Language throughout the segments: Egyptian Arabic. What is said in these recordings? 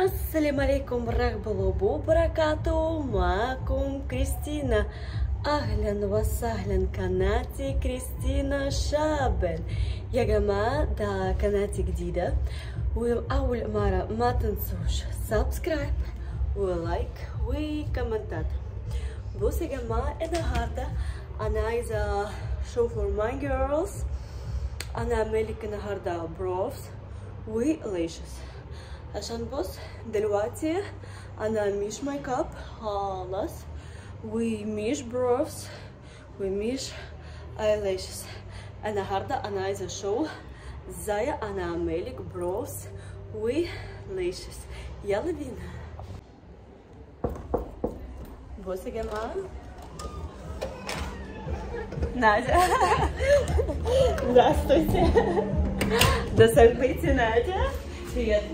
السلام عليكم ورحمة الله وبركاته معكم كريستينا أهلا وسهلا قناتي كريستينا شابل يا جماعة ده قناتي جديدة وأول مرة ما تنسوش سبسكرايب ولايك وكومنتات بص يا جماعة النهاردة أنا عايزة شوفوا ماي جيرلز أنا عاملك النهاردة بروفز وليشز عشان بص دلوقتي انا مش ميك اب خالص ومش بروفز ومش ايلاشز النهارده انا عايزه اشوف ازاي انا اعملك بروفز وليشز يلا بينا بصوا يا جماعه Надя. Здравствуйте. Да согрейте, Надя. Привет.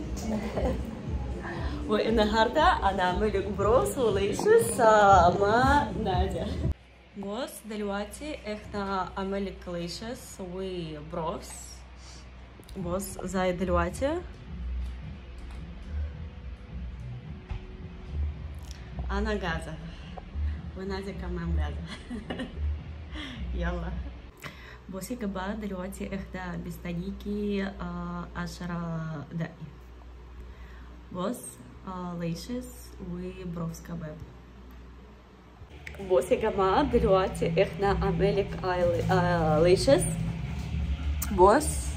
والنهاردة أنا أعمل بروس وليشز مع نادية بص دلوقتي احنا عمل ليشز وبروس بص زي دلوقتي أنا جاهزة ونادية كمان جاهزة يلا بصي يا جماعة دلوقتي احنا مستنيكي عشرة دقايق بص ليشز وبروفز كباب بص يا جماعة دلوقتي احنا عملك ليشز بص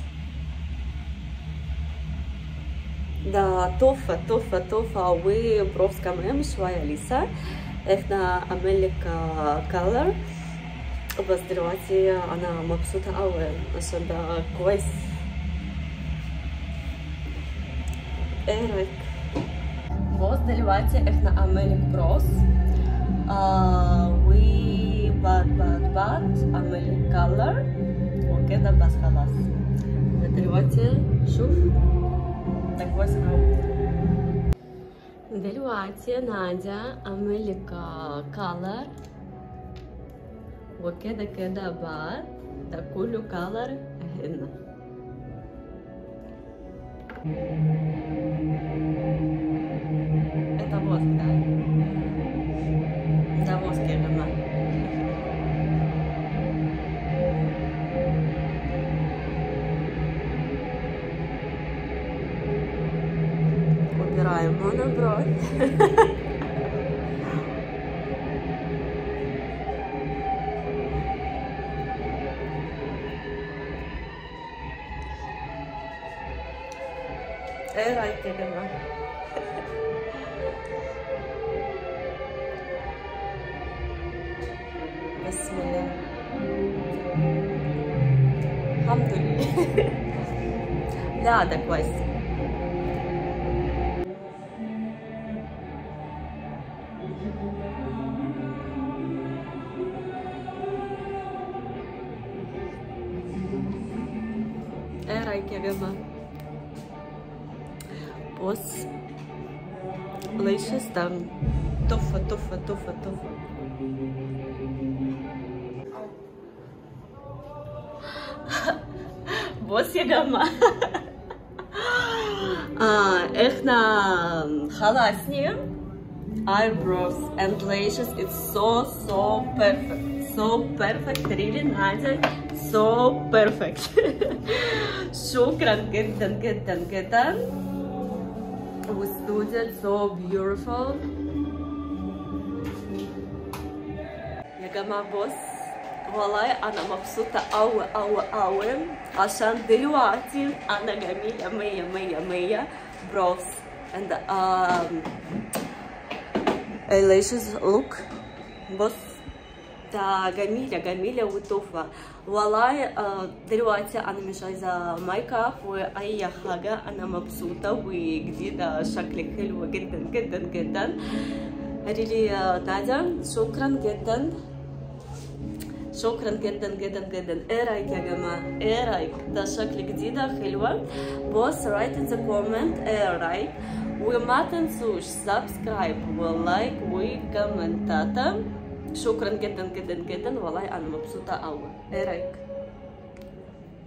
ده تحفة تحفة تحفة وبروفز كمان شوية لسه احنا عملك كالر بس دلوقتي انا مبسوطة اوي عشان ده كويس ايه رايك بص دلوقتي احنا عملك بروس آه وبعد بعد بعد عملك كالر وكده بس خلاص دلوقتي شوف ده كويس اوي دلوقتي نادية عملك كالر وكده كده بعد ده كله كالر هنا Это воск, да? Да, воск, я думаю. Убираем монобровь. ايه رايك يا جماعه بسم الله الحمد لله لا ده كويس ايه رايك يا جماعه بص ليشز ده تحفة تحفة تحفة تحفة بص يا جماعة آه احنا خلصنا eyebrows and lashes it's so so perfect so perfect really نادر so perfect شكرا جدا جدا جدا وستودنت so beautiful يا جماعة بص والله أنا مبسوطة أوي أوي أوي عشان دلوقتي أنا جميلة مية مية مية بروفز and um, eyelashes look بص ده جميلة جميلة وتحفة والله دلوقتي أنا مش عايزة ميك اب وأي حاجة أنا مبسوطة وجديدة شكلك حلو جدا جدا جدا ريلي نادية شكرا جدا شكرا جدا جدا جدا ايه رايك يا جماعه ايه رايك ده شكل جديده حلوه بص رايت ان ذا كومنت ايه رايك وما تنسوش سبسكرايب ولايك وكومنتات شكرا جدا جدا جدا والله انا مبسوطه قوي ايه رايك